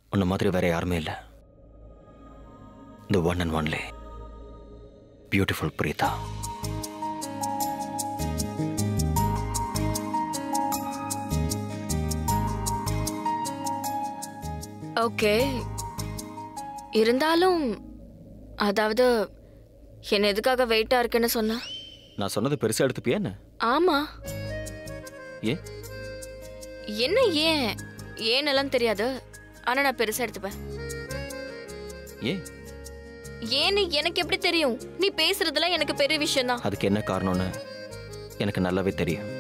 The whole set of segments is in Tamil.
உன்ன மாதிரி வேற யாருமே இல்லை இந்த one and only beautiful Preetha okay இருந்தாலும் அதாவது என்ன எதுக்காக வெயிட்டா இருக்குன்னு சொன்ன நான் சொன்னது பெருசா எடுத்துப்பியா என்ன ஆமா ஏன் என்ன ஏன் ஏன்னெல்லாம் தெரியாது ஆனா நான் பெருசா எடுத்துப்பேன் ஏன் ஏன்னு எனக்கு எப்படி தெரியும் நீ பேசுறதுலாம் எனக்கு பெரிய விஷயம் தான் அதுக்கு என்ன காரணம்னு எனக்கு நல்லாவே தெரியும்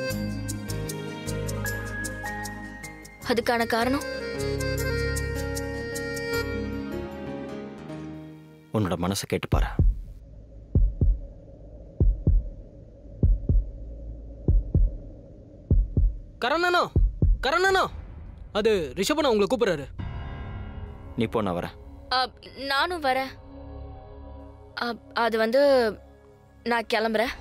அதுக்கான காரணம் உன்னோட மனசை கேட்டு பாரு கரணனோ கரணனோ அது ரிஷபனா உங்களை கூப்பிடுறாரு நீ போ நான் வரேன் அப், நானும் வரேன் அப், அது வந்து நான் கிளம்புறேன்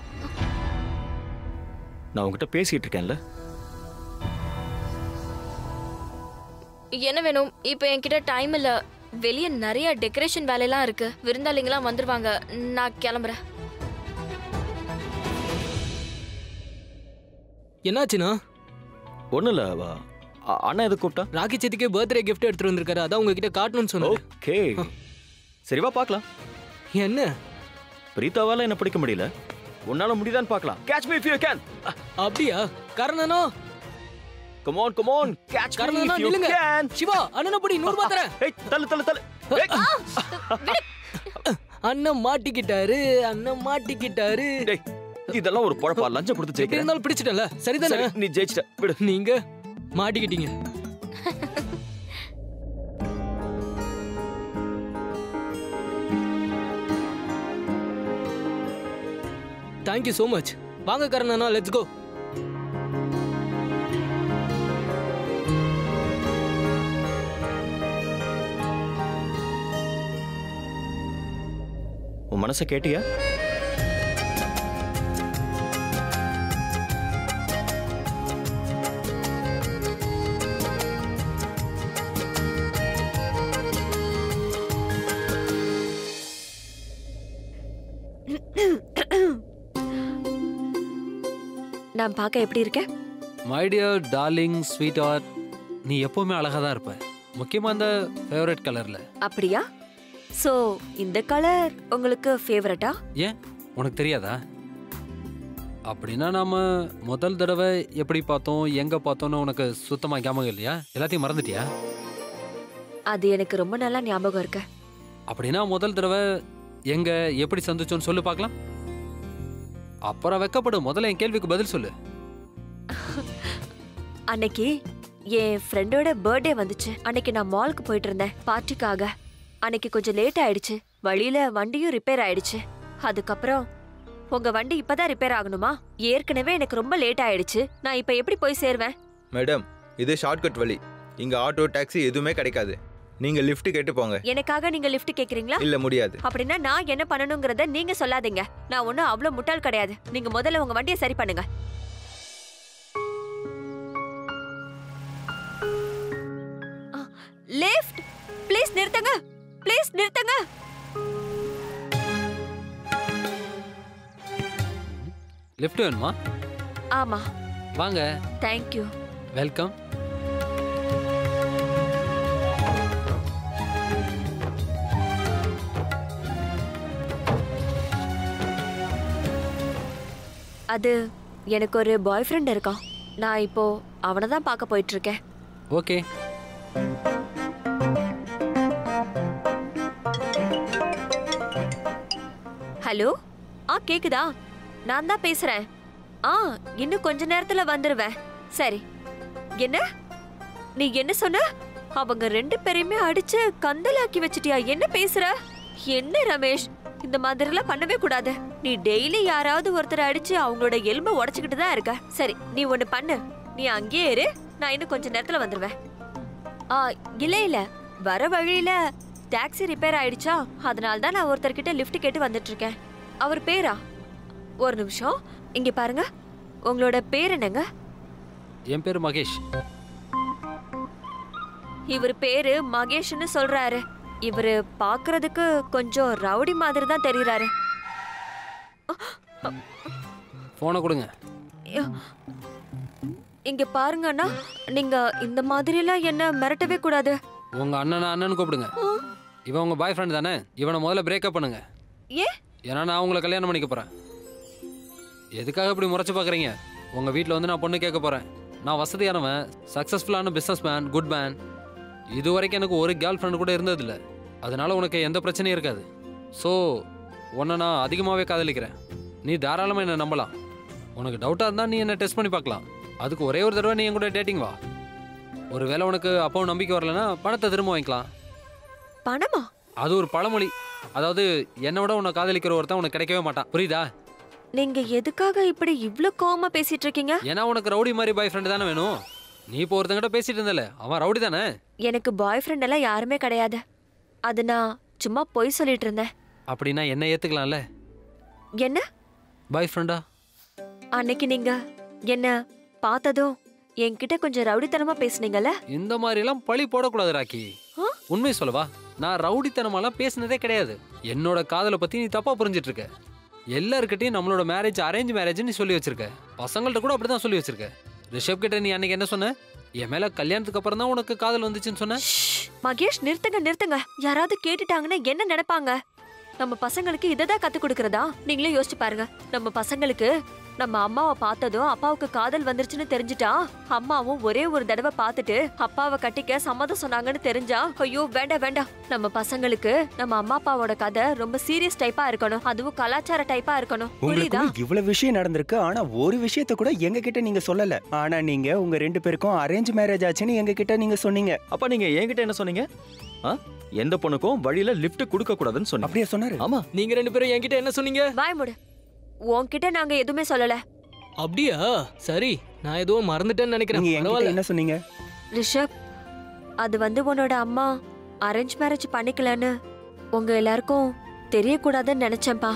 நான் உங்ககிட்ட பேசிட்டு இருக்கேன்ல என்ன வேணும் இப்போ என்கிட்ட டைம் இல்ல வெளியே நிறைய டெக்கரேஷன் வேலையெல்லாம் இருக்கு விருந்தாளிங்களாம் வந்துருவாங்க நான் கிளம்புறேன் என்னாச்சுண்ணா ஒன்றும் இல்லை அண்ணா எது கூப்பிட்டா ராக்கி சேத்திக்கு பர்த்டே gift எடுத்துட்டு வந்திருக்காரு அதான் உங்ககிட்ட காட்டணும்னு சொன்னாரு ஓகே சரி வா பார்க்கலாம் என்ன பிரீத்தாவால என்ன பிடிக்க முடியல உன்னால முடியுதான்னு பார்க்கலாம் catch me if you can அப்படியா கரணனோ come on come on catch me கரணனோ இஃப் யூ நில்லுங்க கேன் சிவா அண்ணனை படி நூறு ரூபாய் தரேன் ஏய் தள்ளு தள்ளு தள்ளு ஏய், அண்ணன் மாட்டிக்கிட்டாரு அண்ணன் மாட்டிக்கிட்டாரு டேய் இதெல்லாம் ஒரு பொழப்பா லஞ்சம் கொடுத்து எப்படி ஜெயிக்கிறேன் இருந்தாலும் பிடிச்சிட்டல சரிதானே சரி நீ ஜெயிச்சிட்ட விடு நீங்க மாட்டிக்கிட்டீங்க தேங்க்யூ so மச் வாங்க கரணனா லெட்ஸ் கோ உன் மனசை கேட்டியா நான் பார்க்க எப்படி இருக்கேன் my dear darling sweetheart நீ எப்பவுமே அழகா தான் இருப்ப முக்கியமா அந்த ஃபேவரட் கலர்ல அப்படியா சோ இந்த கலர் உங்களுக்கு ஃபேவரட்டா ஏன் உனக்கு தெரியாதா அப்படின்னா நாம முதல் தடவை எப்படி பார்த்தோம் எங்க பார்த்தோம்னு உனக்கு சுத்தமா ஞாபகம் இல்லையா எல்லாத்தையும் மறந்துட்டியா அது எனக்கு ரொம்ப நல்லா ஞாபகம் இருக்கு அப்படின்னா முதல் தடவை எங்க எப்படி சந்திச்சோன்னு சொல்லு பார்க்கலாம் அப்புறம் வெக்கப்படு முதல்ல என் கேள்விக்கு பதில் சொல்லு அன்னைக்கு என் ஃப்ரெண்டோட பர்த்டே வந்துச்சு அன்னைக்கு நான் மாலுக்கு போயிட்டு இருந்தேன் பார்ட்டிக்காக அன்னைக்கு கொஞ்சம் லேட் ஆயிடுச்சு வழியில வண்டியும் ரிப்பேர் ஆயிடுச்சு அதுக்கப்புறம் உங்க வண்டி இப்பதான் ரிப்பேர் ஆகணுமா ஏற்கனவே எனக்கு ரொம்ப லேட் ஆயிடுச்சு நான் இப்ப எப்படி போய் சேருவேன் மேடம் இது ஷார்ட்கட் வழி இங்க ஆட்டோ டாக்ஸி எதுவுமே கிடைக்காது நீங்க லிஃப்ட் கேட்டு போங்க எனக்காக நீங்க லிஃப்ட் கேக்குறீங்களா இல்ல முடியாது அப்படின்னா நான் என்ன பண்ணணுங்கிறத நீங்க சொல்லாதீங்க நான் ஒன்னும் அவ்வளவு முட்டாள் கிடையாது நீங்க முதல்ல உங்க வண்டியை சரி பண்ணுங்க லிஃப்ட் ப்ளீஸ் நிறுத்துங்க ப்ளீஸ் நிறுத்துங்க லிஃப்ட் வேணுமா ஆமா வாங்க தேங்க்யூ வெல்கம் அது எனக்கு ஒரு பாய் ஃப்ரெண்ட் இருக்கான் நான் இப்போ அவனை தான் பார்க்க போயிட்டு இருக்கேன் ஓகே ஹலோ ஆ கேக்குதா நான் தான் பேசுறேன் ஆ இன்னும் கொஞ்ச நேரத்துல வந்துருவேன் சரி என்ன நீ என்ன சொன்ன அவங்க ரெண்டு பேரையுமே அடிச்சு கந்தலாக்கி வச்சிட்டியா என்ன பேசுற என்ன ரமேஷ் இந்த மாதிரிலாம் பண்ணவே கூடாது நீ டெய்லி யாராவது ஒருத்தரை அடிச்சு அவங்களோட எலும்பை உடைச்சுக்கிட்டு தான் இருக்க சரி நீ ஒண்ணு பண்ணு நீ அங்கேயே இரு நான் இன்னும் கொஞ்ச நேரத்துல வந்துருவேன் ஆ இல்ல இல்ல வர வழியில டாக்ஸி ரிப்பேர் ஆயிடுச்சா அதனால தான் நான் ஒருத்தர்கிட்ட லிஃப்ட் கேட்டு வந்துட்டு இருக்கேன் அவர் பேரா ஒரு நிமிஷம் இங்க பாருங்க உங்களோட பேர் என்னங்க என் பேர் மகேஷ் இவர் பேரு மகேஷ்னு சொல்றாரு இவரு பாக்குறதுக்கு கொஞ்சம் ரவுடி மாதிரி தான் தெரியறாரு ஃபோனை கொடுங்க இங்க பாருங்க அண்ணா நீங்க இந்த மாதிரிலாம் என்ன மிரட்டவே கூடாது உங்க அண்ணனை அண்ணன் கூப்பிடுங்க இவன் உங்க பாய் ஃப்ரெண்ட் தானே இவனை முதல்ல பிரேக்கப் பண்ணுங்க ஏன் ஏன்னா நான் உங்களை கல்யாணம் பண்ணிக்க போறேன் எதுக்காக இப்படி முறைச்சு பார்க்குறீங்க உங்க வீட்டில் வந்து நான் பொண்ணு கேட்க போறேன் நான் வசதியானவன் சக்ஸஸ்ஃபுல்லான பிஸ்னஸ் மேன் குட் மேன் இது வரைக்கும் எனக்கு ஒரு கேர்ள் ஃப்ரெண்ட் கூட இருந்ததில்ல அதனால உனக்கு எந்த பிரச்சனையும் இருக்காது ஸோ உன்னை நான் அதிகமாகவே காதலிக்கிறேன் நீ தாராளமாக என்னை நம்பலாம் உனக்கு டவுட்டாக இருந்தால் நீ என்னை டெஸ்ட் பண்ணி பார்க்கலாம் அதுக்கு ஒரே ஒரு தடவை நீ என் கூட டேட்டிங் வா ஒருவேளை உனக்கு அப்போ நம்பிக்கை வரலன்னா பணத்தை திரும்ப வாங்கிக்கலாம் பணமா அது ஒரு பழமொழி அதாவது என்னை விட உன்னை காதலிக்கிற ஒருத்தன் உனக்கு கிடைக்கவே மாட்டான் புரியுதா நீங்க எதுக்காக இப்படி இவ்ளோ கோவமா பேசிட்டு இருக்கீங்க ஏன்னா உனக்கு ரவுடி மாதிரி பாய் ஃப்ரெண்டு தானே வேணும் நீ இப்போ ஒருத்தங்கிட்ட பேசிட்டு இருந்தல அவன் ரவுடி தானே எனக்கு பாய் ஃப்ரெண்ட் எல்லாம் யாருமே கிடையாது அது நான் சும்மா பொய் சொல்லிட்டு இருந்தேன் அப்படின்னா என்ன ஏத்துக்கலாம்ல என்ன பாய் ஃப்ரெண்டா அன்னைக்கு நீங்க என்ன பார்த்ததும் என்கிட்ட கொஞ்சம் ரவுடித்தனமா பேசுனீங்கல்ல இந்த மாதிரிலாம் பழி போடக்கூடாது ராக்கி ஆ? உண்மை சொல்லவா நான் ரவுடித்தனமாலாம் பேசினதே கிடையாது என்னோட காதலை பத்தி நீ தப்பா புரிஞ்சிட்டு இருக்க எல்லார்கிட்டயும் நம்மளோட மேரேஜ் அரேஞ்ச் மேரேஜ்னு சொல்லி வச்சிருக்க பசங்கள்ட்ட கூட அப்படிதான் சொல்லி வச்சிருக்க ரிஷப் கிட்ட நீ அன்னைக்கு என்ன சொன்ன என் மேல கல்யாணத்துக்கு அப்புறம் தான் உனக்கு காதல் வந்துச்சுன்னு சொன்ன ஷ், மகேஷ் நிறுத்துங்க நிறுத்துங்க யாராவது கேட்டுட்டாங்கன்னா என்ன நினைப்பாங்க நம்ம பசங்களுக்கு இதை தான் கத்து கொடுக்கறதா நீங்களே யோசிச்சு பாருங்க நம்ம பசங்களுக்கு நம்ம அம்மாவை பார்த்ததும் அப்பாவுக்கு காதல் வந்துருச்சுன்னு தெரிஞ்சுட்டா அம்மாவும் ஒரே ஒரு தடவை பார்த்துட்டு அப்பாவை கட்டிக்க சம்மதம் சொன்னாங்கன்னு தெரிஞ்சா ஐயோ வேண்டாம் வேண்டாம் நம்ம பசங்களுக்கு நம்ம அம்மா அப்பாவோட கதை ரொம்ப சீரியஸ் டைப்பா இருக்கணும் அதுவும் கலாச்சார டைப்பா இருக்கணும் புரியுதா உங்களுக்கு இவ்வளவு விஷயம் நடந்திருக்கு ஆனா ஒரு விஷயத்த கூட எங்க கிட்ட நீங்க சொல்லல ஆனா நீங்க உங்க ரெண்டு பேருக்கும் அரேஞ்ச் மேரேஜ் ஆச்சுன்னு எங்க கிட்ட நீங்க சொன்னீங்க அப்பா நீங்க என்கிட்ட என்ன சொன்னீங்க ஆ எந்த பொண்ணுக்கும் வழியில லிஃப்ட் கொடுக்க கூடாதுன்னு சொன்னீங்க அப்படியே சொன்னாரு ஆமா நீங்க ரெண்டு பேரும் என்கிட்ட என்ன சொன்னீங்க வாய் மூடு உன்கிட்ட நாங்க எதுவுமே சொல்லல அப்படியா சரி நான் எதுவும் மறந்துட்டேன்னு நினைக்கிறேன் நீங்க என்கிட்ட பரவாயில்ல என்ன சொன்னீங்க ரிஷப் அது வந்து உன்னோட அம்மா அரேஞ்ச் மேரேஜ் பண்ணிக்கலன்னு உங்க எல்லாருக்கும் தெரியக்கூடாதுன்னு நினைச்சேன்ப்பா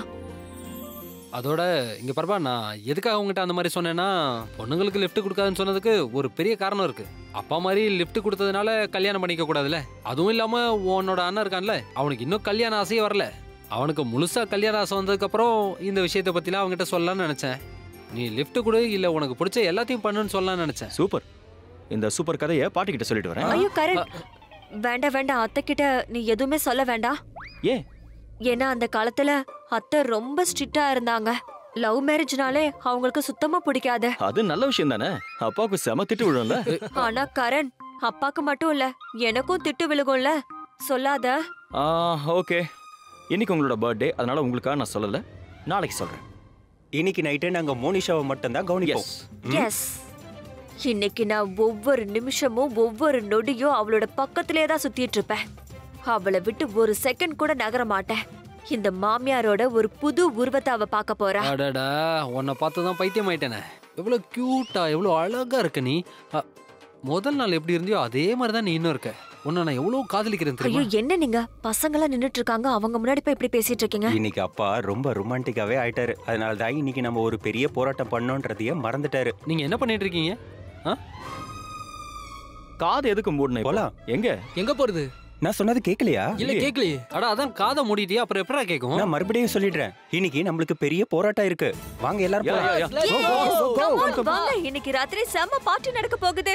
அதோட இங்க பரபா நான் எதுக்காக உங்ககிட்ட அந்த மாதிரி சொன்னேன்னா பொண்ணுங்களுக்கு லிஃப்ட் கொடுக்காதுன்னு சொன்னதுக்கு ஒரு பெரிய காரணம் இருக்கு அப்பா மாதிரி லிஃப்ட் கொடுத்ததுனால கல்யாணம் பண்ணிக்க கூடாதுல்ல அதுவும் இல்லாம உன்னோட அண்ணன் இருக்கான்ல அவனுக்கு இன்னும் கல்யாண ஆசையே வரல அவனுக்கு முழுசா கல்யாண ஆசை வந்ததுக்கு அப்புறம் இந்த விஷயத்தை பத்திலாம் அவங்ககிட்ட சொல்லலாம்னு நினைச்சேன் நீ லிஃப்ட் கொடு இல்ல உனக்கு பிடிச்ச எல்லாத்தையும் பண்ணுன்னு சொல்லலாம்னு நினைச்சேன் சூப்பர் இந்த சூப்பர் கதையை பாட்டிக்கிட்ட சொல்லிட்டு வரேன் ஐயோ கரண் வேண்டாம் வேண்டாம் அத்தை கிட்ட நீ எதுவுமே சொல்ல வேண்டாம் ஏன் ஏன்னா அந்த காலத்துல அத்தை ரொம்ப ஸ்ட்ரிக்டா இருந்தாங்க லவ் மேரேஜ்னாலே அவங்களுக்கு சுத்தமா பிடிக்காது அது நல்ல விஷயம் தானே அப்பாவுக்கு செம திட்டு விழும்ல ஆனா கரண் அப்பாக்கு மட்டும் இல்ல எனக்கும் திட்டு விழுகும்ல சொல்லாத ஓகே இன்னைக்கு உங்களோட பர்த்டே அதனால உங்களுக்காக நான் சொல்லல நாளைக்கு சொல்றேன் இன்னைக்கு நைட்டு நாங்க மோனிஷாவை மட்டும் தான் கவனிப்போம் எஸ் எஸ் இன்னைக்கு நான் ஒவ்வொரு நிமிஷமும் ஒவ்வொரு நொடியும் அவளோட பக்கத்திலே தான் சுத்திட்டு இருப்பேன் அவளை விட்டு ஒரு செகண்ட் கூட நகர மாட்டேன் இந்த மாமியாரோட ஒரு புது உருவத்தை அவ பார்க்க போறா அடடா உன்னை பார்த்து தான் பைத்தியம் ஆயிட்டேனே எவ்வளோ க்யூட்டா எவ்வளோ அழகா இருக்க நீ அ, முதல் நாள் எப்படி இருந்தியோ அதே மாதிரி தான் நீ இன்னும் இருக்க உன்னை நான் எவ்வளோ காதலிக்கிறேன் ஐயோ தெரியுமா என்ன நீங்க பசங்களாம் நின்னுட்டு இருக்காங்க அவங்க முன்னாடி போய் இப்படி பேசிட்டு இருக்கீங்க இன்னைக்கு அப்பா ரொம்ப ரொமான்டிக்காவே ஆயிட்டாரு அதனால தான் இன்னைக்கு நம்ம ஒரு பெரிய போராட்டம் பண்ணோன்றதையே மறந்துட்டாரு நீங்க என்ன பண்ணிட்டு இருக்கீங்க காது எதுக்கு மூடணும் இப்போ? போலாம். எங்க எங்க போறது நான் சொன்னது கேட்கலையா இல்ல கேக்கலையே அட அதான் காதை மூடிட்டியா அப்புறம் எப்படா கேட்கும் நான் மறுபடியும் சொல்லிடுறேன் இன்னைக்கு நம்மளுக்கு பெரிய போராட்டம் இருக்கு வாங்க எல்லாரும் யா, போலாம். யா, யா. Yes, Go, go, go, go. come on, வாங்க இன்னைக்கு ராத்திரி செம்ம பார்ட்டி நடக்க போகுது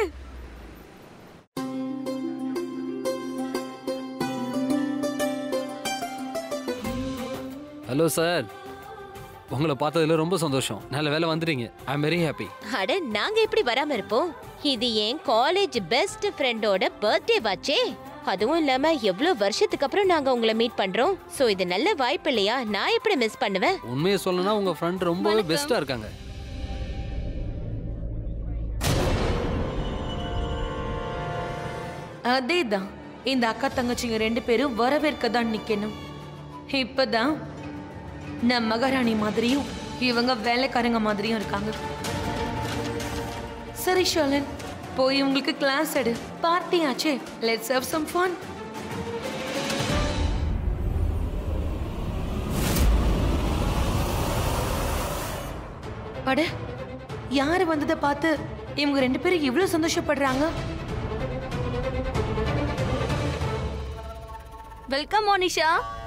ஹலோ சார் உங்களை பார்த்ததுல ரொம்ப சந்தோஷம் நல்ல வேலை வந்துட்டீங்க ஐ எம் வெரி ஹாப்பி அட நாங்க எப்படி வராம இருப்போம் இது என் காலேஜ் பெஸ்ட் ஃப்ரெண்டோட பர்த்டே வாச்சே அதுவும் இல்லாம எவ்வளவு வருஷத்துக்கு அப்புறம் நாங்க உங்களை மீட் பண்றோம் சோ இது நல்ல வாய்ப்பு இல்லையா நான் எப்படி மிஸ் பண்ணுவேன் உண்மையை சொல்லணும்னா உங்க ஃப்ரெண்ட் ரொம்பவே பெஸ்டா இருக்காங்க அதேதான் இந்த அக்கா தங்கச்சிங்க ரெண்டு பேரும் வரவேற்க தான் நிக்கணும் இப்பதான் நான் மகாராணி மாதிரியும் இவங்க வேலைக்காரங்க மாதிரியும் இருக்காங்க சரி ஷோலன் போய் உங்களுக்கு கிளாஸ் எடு பார்ட்டி ஆச்சே லெட்ஸ் ஹேவ் சம் ஃபன் அட யாரு வந்ததை பார்த்து இவங்க ரெண்டு பேரும் இவ்வளவு சந்தோஷப்படுறாங்க வெல்கம் மோனிஷா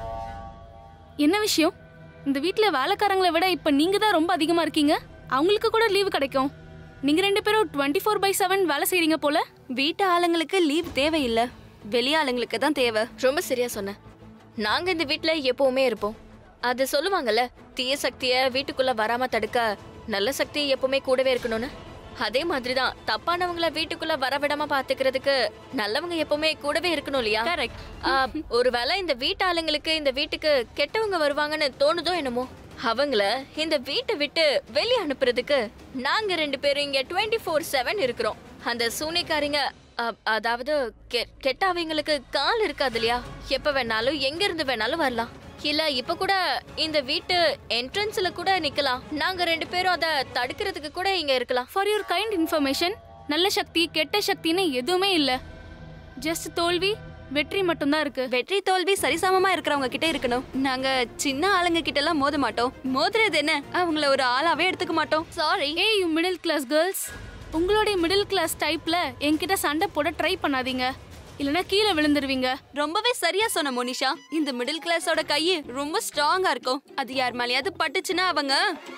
என்ன விஷயம் இந்த வீட்ல வேலைக்காரங்களை விட இப்ப நீங்க தான் ரொம்ப அதிகமா இருக்கீங்க அவங்களுக்கு கூட லீவு கிடைக்கும் நீங்க ரெண்டு பேரும் டுவெண்ட்டி ஃபோர் பை செவன் வேலை செய்றீங்க போல வீட்டு ஆளுங்களுக்கு லீவ் தேவையில்லை வெளி ஆளுங்களுக்கு தான் தேவை ரொம்ப சரியா சொன்ன நாங்க இந்த வீட்ல எப்பவுமே இருப்போம் அது சொல்லுவாங்கல்ல தீய சக்திய வீட்டுக்குள்ள வராம தடுக்க நல்ல சக்தி எப்பவுமே கூடவே இருக்கணும்னு அதே மாதிரிதான் தப்பானவங்கள வீட்டுக்குள்ள வரவிடாம பாத்துக்கிறதுக்கு நல்லவங்க எப்பவுமே கூடவே இருக்கணும் இல்லையா கரெக்ட் ஒருவேளை இந்த வீட்டு ஆளுங்களுக்கு இந்த வீட்டுக்கு கெட்டவங்க வருவாங்கன்னு தோணுதோ என்னமோ அவங்கள இந்த வீட்டை விட்டு வெளியே அனுப்புறதுக்கு நாங்க ரெண்டு பேரும் இங்க டுவெண்ட்டி ஃபோர் செவன் இருக்கிறோம் அந்த சூனியக்காரிங்க அ- அதாவது கெ- கெட்டவங்களுக்கு கால் இருக்காது இல்லையா எப்ப வேணாலும் எங்க இருந்து வேணாலும் வரலாம் இல்ல இப்ப கூட இந்த வீட்டு என்ட்ரன்ஸ்ல கூட நிக்கலாம் நாங்க ரெண்டு பேரும் அத தடுக்கிறதுக்கு கூட இங்க இருக்கலாம் ஃபார் யுவர் கைண்ட் இன்ஃபர்மேஷன் நல்ல சக்தி கெட்ட சக்தின்னு எதுவுமே இல்ல ஜஸ்ட் தோல்வி வெற்றி மட்டும்தான் இருக்கு வெற்றி தோல்வி சரிசமமா இருக்கிறவங்க கிட்ட இருக்கணும் நாங்க சின்ன ஆளுங்க கிட்ட எல்லாம் மோத மாட்டோம் மோதுறது என்ன அவங்கள ஒரு ஆளாவே எடுத்துக்க மாட்டோம் சாரி ஏய் யூ மிடில் கிளாஸ் கேர்ள்ஸ் உங்களுடைய மிடில் கிளாஸ் டைப்ல என்கிட்ட சண்டை போட ட்ரை பண்ணாதீங்க இல்லனா கீழே விழுந்துருவீங்க ரொம்பவே சரியா சொன்ன மோனிஷா இந்த மிடில் கிளாஸோட கை ரொம்ப ஸ்ட்ராங்கா இருக்கும் அது யார் மேலயாவது பட்டுச்சுன்னா அவங்க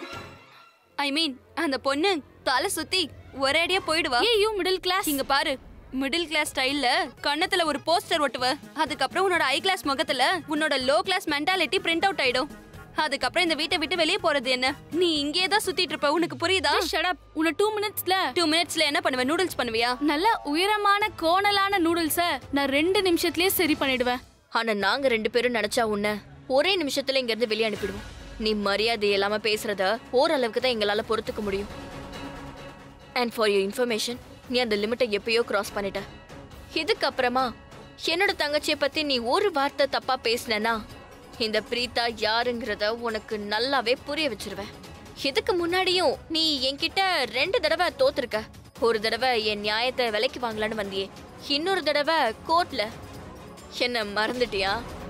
ஐ மீன் அந்த பொண்ணு தலை சுத்தி ஒரேடியா போயிடுவா ஏய் யூ மிடில் கிளாஸ் இங்க பாரு மிடில் கிளாஸ் ஸ்டைல்ல கண்ணத்துல ஒரு போஸ்டர் ஒட்டுவ அதுக்கப்புறம் உன்னோட ஐ கிளாஸ் முகத்துல உன்னோட low class mentality print out ஆயிடும் அதுக்கப்புறம் இந்த வீட்டை விட்டு வெளியே போறது என்ன நீ இங்கேயே தான் சுத்திட்டு இருப்ப உனக்கு புரியுதா ஷட் அப் உன்ன 2 மினிட்ஸ்ல டூ மினிட்ஸ்ல என்ன பண்ணுவ நூடுல்ஸ் பண்ணுவியா நல்ல உயரமான கோணலான நூடுல்ஸ நான் ரெண்டு நிமிஷத்துலயே சரி பண்ணிடுவேன் ஆனா நாங்க ரெண்டு பேரும் நினைச்சா உன்ன ஒரே நிமிஷத்துல இங்க இருந்து வெளியே அனுப்பிடுவோம் நீ மரியாதை இல்லாம பேசுறத ஓரளவுக்கு தான் எங்களால பொறுத்துக்க முடியும் அண்ட் ஃபார் யூ இன்ஃபர்மேஷன் நீ அந்த லிமிட்டை எப்பயோ கிராஸ் பண்ணிட்ட இதுக்கப்புறமா என்னோட தங்கச்சியை பத்தி நீ ஒரு வார்த்தை தப்பா பேசினா இந்த பிரீதா யாருங்கிறத உனக்கு நல்லாவே புரிய வச்சிருவேன் இதுக்கு முன்னாடியும் நீ என்கிட்ட ரெண்டு தடவை தோத்துருக்க ஒரு தடவை என் நியாயத்தை விலைக்கு வாங்கலான்னு வந்தியே இன்னொரு தடவை கோர்ட்ல என்ன மறந்துட்டியா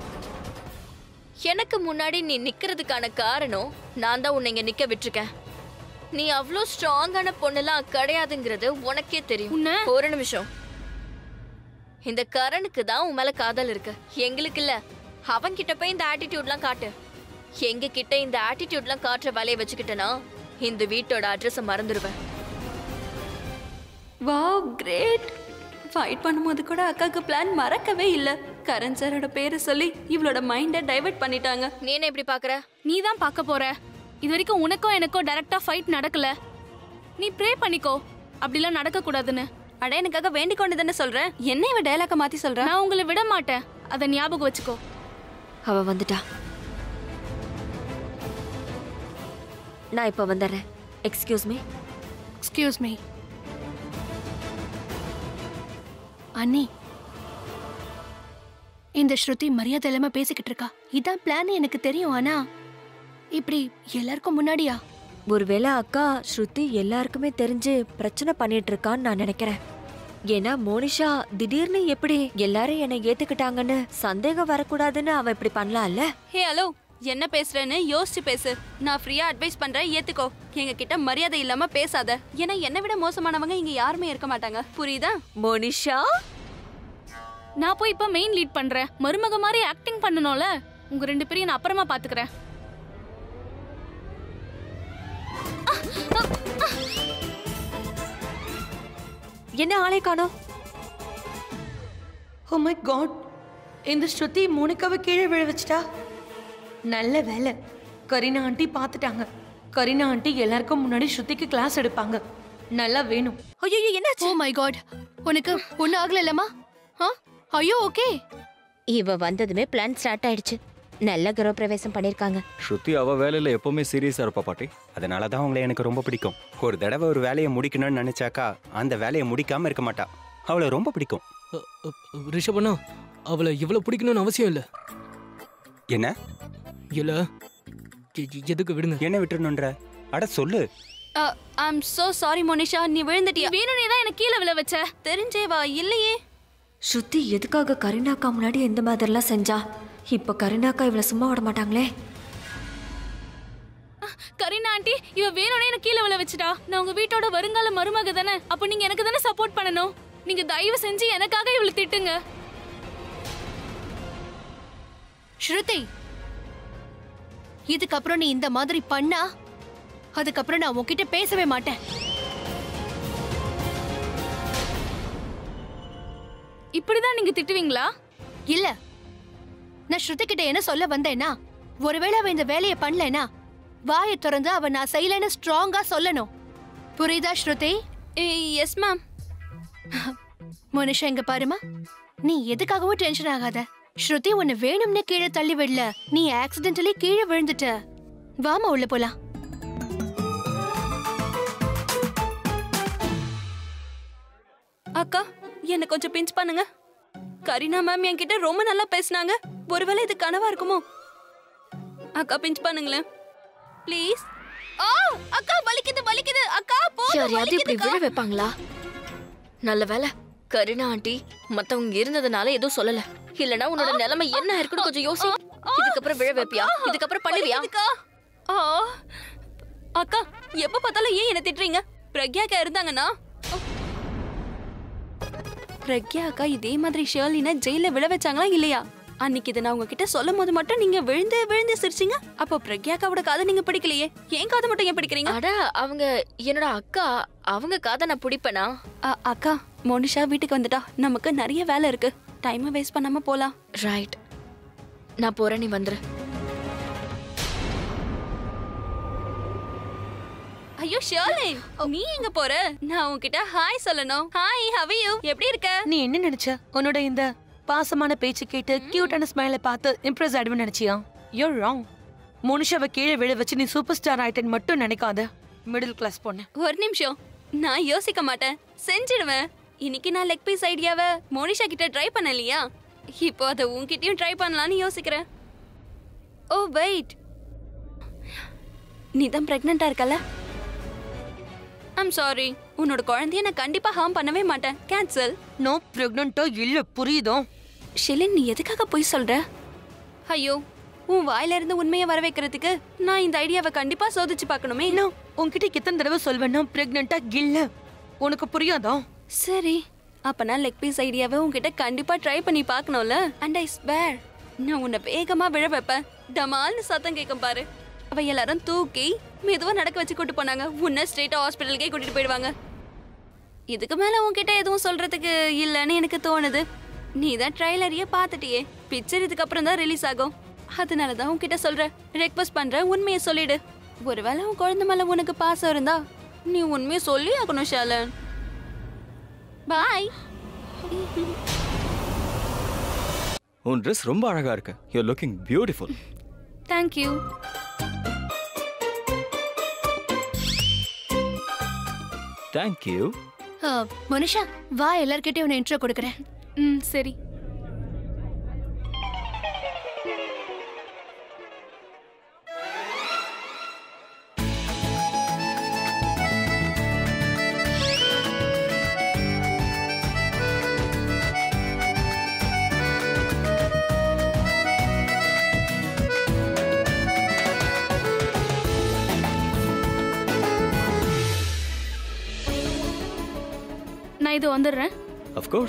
எனக்கு முன்னாடி நீ நிக்கிறதுக்கான காரணம் நான் தான் உன்னை இங்க நிக்க விட்டுருக்கேன் நீ அவ்வளோ ஸ்ட்ராங்கான பொண்ணுலாம் கிடையாதுங்கிறது உனக்கே தெரியும் ஒரு நிமிஷம் இந்த கரனுக்கு தான் உன் மேல காதல் இருக்கு எங்களுக்கு இல்ல அவன் கிட்ட போய் இந்த ஆட்டிடியூட்லாம் காட்டு எங்க கிட்ட இந்த ஆட்டிடியூட்லாம் காட்டுற வேலையை வச்சுக்கிட்டனா இந்த வீட்டோட அட்ரஸை மறந்துடுவேன் வாவ் கிரேட் ஃபைட் பண்ணும்போது கூட அக்காக்கு பிளான் மறக்கவே இல்ல கரண் சாரோட பேரை சொல்லி இவளோட மைண்டை டைவர்ட் பண்ணிட்டாங்க நீ என்ன இப்படி பாக்குற நீ தான் பார்க்க போற இது வரைக்கும் உனக்கும் எனக்கும் டைரக்டா ஃபைட் நடக்கல நீ ப்ரே பண்ணிக்கோ அப்படிலாம் நடக்க கூடாதுன்னு அட எனக்காக வேண்டிக் கொண்டு தானே சொல்றேன் என்ன இவ டயலாக்க மாத்தி சொல்ற நான் உங்களை விட மாட்டேன் அதை ஞாபகம் வச்சுக்கோ அவ வந்துட்டா நான் இப்ப வந்துடுறேன் எக்ஸ்கியூஸ் மீ எக்ஸ்கியூஸ் மீ அண்ணி இந்த ஸ்ருதி மரியாதை இல்லாம பேசிக்கிட்டு இருக்கா இதான் பிளான் எனக்கு தெரியும் ஆனா இப்படி எல்லாருக்கும் முன்னாடியா ஒருவேளை அக்கா ஸ்ருதி எல்லாருக்குமே தெரிஞ்சு பிரச்சனை பண்ணிட்டு இருக்கான்னு நான் நினைக்கிறேன் ஏன்னா மோனிஷா திடீர்னு எப்படி எல்லாரும் என்னை ஏத்துக்கிட்டாங்கன்னு சந்தேகம் வரக்கூடாதுன்னு அவ இப்படி பண்ணலாம்ல ஹே ஹலோ என்ன பேசுறேன்னு யோசிச்சு பேசு நான் ஃப்ரீயா அட்வைஸ் பண்றேன் ஏத்துக்கோ எங்க கிட்ட மரியாதை இல்லாம பேசாத ஏன்னா என்னை விட மோசமானவங்க இங்க யாருமே இருக்க மாட்டாங்க புரியுதா மோனிஷா நான் போய் இப்ப மெயின் லீட் பண்றேன் மருமக மாதிரி ஆக்டிங் பண்ணணும்ல உங்க ரெண்டு பேரையும் நான் அப்புறமா பாத்துக்கிறேன் என்ன ஆளே காணோம் ஓ மை காட் இந்த ஸ்ருதி மோனிகாவை கீழே விழ வச்சிட்டா நல்ல வேலை கரீனா ஆண்டி பார்த்துட்டாங்க கரீனா ஆண்டி எல்லாருக்கும் முன்னாடி ஸ்ருதிக்கு கிளாஸ் எடுப்பாங்க நல்லா வேணும் ஐயோ என்னாச்சு ஓ மை காட் உனக்கு ஒண்ணு ஆகல இல்லம்மா ஆ ஐயோ ஓகே இவ வந்ததுமே பிளான் ஸ்டார்ட் ஆயிடுச்சு நல்ல கிரக பிரவேசம் பண்ணிருக்காங்க ஸ்ருதி அவ வேலையில எப்பவுமே சீரியஸா இருப்பா பாட்டி அதனால தான் உங்களை எனக்கு ரொம்ப பிடிக்கும் ஒரு தடவை ஒரு வேலையை முடிக்கணும்னு நினைச்சாக்கா அந்த வேலையை முடிக்காம இருக்க மாட்டா அவளை ரொம்ப பிடிக்கும் ரிஷபண்ணா அவளை இவ்வளவு பிடிக்கணும்னு அவசியம் இல்ல என்ன இல்ல எ- எ- எதுக்கு விடுங்க என்ன விட்டுணுன்ற அட சொல்லு ஐம் சோ சாரி மோனிஷா நீ விழுந்துட்டியா வேணும்னே தான் எனக்கு கீழே விழ வச்ச தெரிஞ்சே வா இல்லையே ஸ்ருதி எதுக்காக கரீனாக்கா முன்னாடி இந்த மாதிரிலாம் செஞ்சா இப்ப கரீனாக்கா இவளை சும்மா விட மாட்டாங்களே கரீனா ஆண்டி இவ வேணும்னே எனக்கு கீழே விழ வச்சுட்டா நான் உங்க வீட்டோட வருங்கால மருமக தானே அப்ப நீங்க எனக்கு தானே சப்போர்ட் பண்ணணும் நீங்க தயவு செஞ்சு எனக்காக இவளை திட்டுங்க ஸ்ருதி இதுக்கப்புறம் நீ இந்த மாதிரி பண்ணா அதுக்கப்புறம் நான் உன்கிட்ட பேசவே மாட்டேன் இப்படிதான் நீங்க திட்டுவீங்களா இல்ல நான் ஸ்ருதி கிட்ட என்ன சொல்ல வந்தேன்னா ஒருவேளை அவ இந்த வேலையை பண்ணலனா வாயை திறந்து அவ நான் செய்யலைன்னு ஸ்ட்ராங்கா சொல்லணும் புரியுதா ஸ்ருதி எஸ் மேம் மனுஷன் இங்க பாருமா நீ எதுக்காகவும் டென்ஷன் ஆகாத ஸ்ருதி உன்னை வேணும்னே கீழே தள்ளி விடல நீ ஆக்சிடென்டலி கீழே விழுந்துட்ட வாமா உள்ள போலாம் அக்கா என்ன கொஞ்சம் பிஞ்ச் பண்ணுங்க கரீனா மேம் என்கிட்ட ரொம்ப நல்லா பேசுனாங்க ஒருவேளை இது கனவா இருக்குமோ அக்கா பிஞ்ச் பண்ணுங்களேன் ப்ளீஸ் ஆ அக்கா வலிக்குது வலிக்குது அக்கா போதும் யாரையாவது இப்படி வலிக்குதுக்கா. விழ வைப்பாங்களா நல்ல வேலை கருணா ஆண்டி மத்தவங்க இருந்ததுனால எதுவும் சொல்லல இல்லனா உன்னோட நிலைமை என்ன இருக்குன்னு கொஞ்சம் யோசி இதுக்கப்புறம் விழ வைப்பியா இதுக்கப்புறம் பண்ணுவியா வலிக்குதுக்கா. ஆ அக்கா எப்ப பார்த்தாலும் ஏன் என்ன திட்டுறீங்க பிரக்யா அக்கா இருந்தாங்கன்னா பிரக்யா அக்கா இதே மாதிரி ஷேர்லின ஜெயில விழ வச்சாங்களா இல்லையா அன்னைக்கு இதை நான் உங்ககிட்ட சொல்லும் போது மட்டும் நீங்க விழுந்து விழுந்து சிரிச்சீங்க அப்போ பிரக்யா அக்காவோட காதை நீங்க பிடிக்கலையே ஏன் காதை மட்டும் ஏன் பிடிக்கிறீங்க அட அவங்க என்னோட அக்கா அவங்க காதை நான் பிடிப்பேனா அ- அக்கா மோனிஷா வீட்டுக்கு வந்துட்டா நமக்கு நிறைய வேலை இருக்கு டைமை வேஸ்ட் பண்ணாம போலாம் ரைட் நான் போறேன் நீ வந்துரு ஐயோ ஷர்லின் நீ எங்க போற நான் உன்கிட்ட ஹாய் சொல்லணும் ஹாய் ஹவ் யூ எப்படி இருக்க நீ என்ன நினைச்ச உன்னோட இந்த பாசமான பேச்சு கேட்டு கியூட்டான ஸ்மைலை பார்த்து இம்ப்ரெஸ் ஆயிடுவேன் நினைச்சியா யூ ராங் மனுஷாவை கீழே விழ வச்சு நீ சூப்பர் ஸ்டார் ஆயிட்டேன்னு மட்டும் நினைக்காத மிடில் கிளாஸ் பொண்ணு ஒரு நிமிஷம் நான் யோசிக்க மாட்டேன் செஞ்சிடுவேன் இன்னைக்கு நான் லெக் பீஸ் ஐடியாவை மோனிஷா கிட்ட ட்ரை பண்ணலையா இப்போ அதை உன்கிட்டயும் ட்ரை பண்ணலாம்னு யோசிக்கிறேன் ஓ வெயிட் நீ தான் பிரெக்னெண்டா இருக்கல ஐம் சாரி உன்னோட குழந்தைய நான் கண்டிப்பா ஹார்ம் பண்ணவே மாட்டேன் கேன்சல் நோ பிரெக்னண்டோ இல்ல புரியுதோ ஷிலின் நீ எதுக்காக போய் சொல்ற ஐயோ உன் வாயில இருந்து உண்மையை வர வைக்கிறதுக்கு நான் இந்த ஐடியாவை கண்டிப்பா சோதிச்சு பார்க்கணுமே நான் உன்கிட்ட எத்தனை தடவை சொல்வேன்னா பிரெக்னண்டா இல்ல உனக்கு புரியாதா சரி அப்ப நான் லெக் பீஸ் ஐடியாவை உன்கிட்ட கண்டிப்பா ட்ரை பண்ணி பார்க்கணும்ல அண்ட் ஐ ஸ்வேர் நான் உன்னை வேகமா விழ வைப்பேன் டமால்னு சத்தம் கேட்கும் பாரு அவ எல்லாரும் தூக்கி மெதுவா நடக்க வச்சு கூட்டு போனாங்க உன்னை ஸ்ட்ரெயிட்டா ஹாஸ்பிட்டலுக்கே கூட்டிட்டு போயிடுவாங்க இதுக்கு மேல உன்கிட்ட எதுவும் சொல்றதுக்கு இல்லைன்னு எனக்கு தோணுது நீ தான் ட்ரைலரையே பார்த்துட்டியே பிக்சர் இதுக்கு அப்புறம் தான் ரிலீஸ் ஆகும் அதனால தான் உன்கிட்ட சொல்றேன் ரெக்வஸ்ட் பண்றேன் உண்மையை சொல்லிடு ஒருவேளை உன் குழந்தை மேல உனக்கு பாசம் இருந்தா நீ உண்மையை சொல்லி ஆகணும் ஷாலன் பாய் உன் ட்ரெஸ் ரொம்ப அழகா இருக்கு you looking beautiful thank you thank you மனுஷா வா எல்லார்கிட்டயும் உன்னை இன்ட்ரோ கொடுக்குறேன் ம் சரி நான் இது வந்துடுறேன் Of course.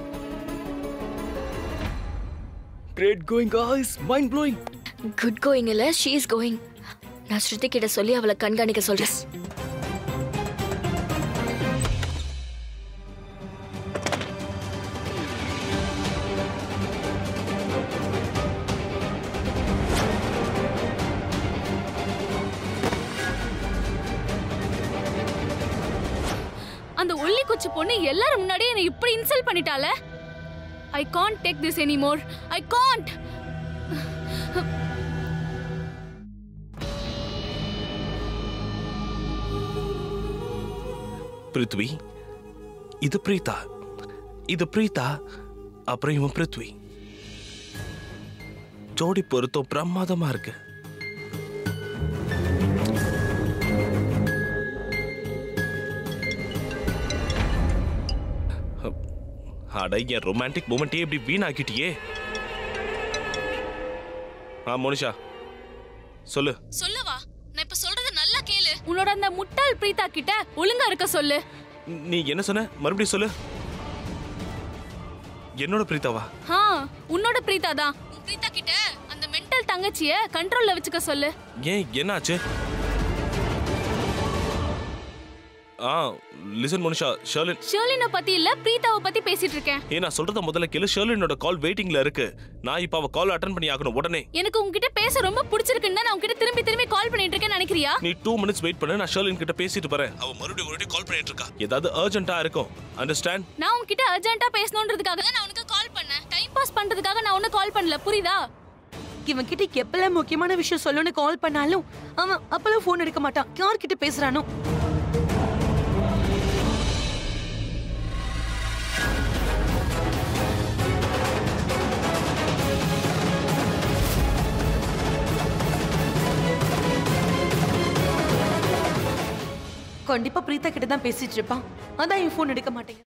Great going, guys. Mind blowing. Good going இல்ல ஷீ இஸ் கோயிங் நான் ஸ்ருதி கிட்ட சொல்லி அவளை கண்காணிக்க சொல்றேன் அந்த ஒல்லி குச்சி பொண்ணு எல்லாரும் முன்னாடியே என்னை இப்படி இன்சல்ட் பண்ணிட்டால I can't take this anymore I can't Prithvi இது பிரீதா இது பிரீதா அப்புறம் இவன் பிருத்வி ஜோடி பொருத்தம் பிரமாதமா இருக்கு அட என் ரொமான்டிக் மூமெண்ட்டே இப்படி வீணாக்கிட்டியே ஆ மோனிஷா சொல்லு சொல்லவா நான் இப்ப சொல்றது நல்லா கேளு உன்னோட அந்த முட்டாள் பிரீதா கிட்ட ஒழுங்கா இருக்க சொல்லு நீ என்ன சொன்ன மறுபடியும் சொல்லு என்னோட பிரீதாவா ஆ உன்னோட பிரீதா தான் உன் பிரீதா கிட்ட அந்த மென்டல் தங்கச்சிய கண்ட்ரோல்ல வச்சுக்க சொல்லு ஏன் என்னாச்சு ஆ லிசன் மனுஷா ஷர்லின் ஷர்லினை பத்தி இல்ல பிரீதாவை பத்தி பேசிட்டு இருக்கேன் ஏ நான் சொல்றத முதல்ல கேளு ஷர்லினோட கால் வெயிட்டிங்ல இருக்கு நான் இப்ப அவ கால் அட்டன் பண்ணி ஆகணும் உடனே எனக்கு உங்ககிட்ட பேச ரொம்ப பிடிச்சிருக்குன்னு தான் நான் உங்ககிட்ட திரும்பி திரும்பி கால் பண்ணிட்டு இருக்கேன்னு நினைக்கிறியா நீ டூ மினிட்ஸ் வெயிட் பண்ணு நான் ஷர்லின் கிட்ட பேசிட்டு போறேன் அவ மறுபடியும் மறுபடியும் கால் பண்ணிட்டு இருக்கா ஏதாவது அர்ஜென்ட்டா இருக்கும் அண்டர்ஸ்டாண்ட் நான் உன்கிட்ட அர்ஜென்ட்டா பேசணுன்றதுக்காக தான் நான் உனக்கு கால் பண்ணேன் டைம் பாஸ் பண்றதுக்காக நான் ஒன்னும் கால் பண்ணல புரியுதா இவன் கிட்ட எப்பெல்லாம் முக்கியமான விஷயம் சொல்லணும்னு கால் பண்ணாலும் அவன் அப்பெல்லாம் ஃபோன் எடுக்க மாட்டான் யார்கிட்ட பேசுறானோ கண்டிப்பா பிரீதா கிட்ட தான் பேசிட்டு இருப்பான் அதான் என் ஃபோன் எடுக்க மாட்டேங்க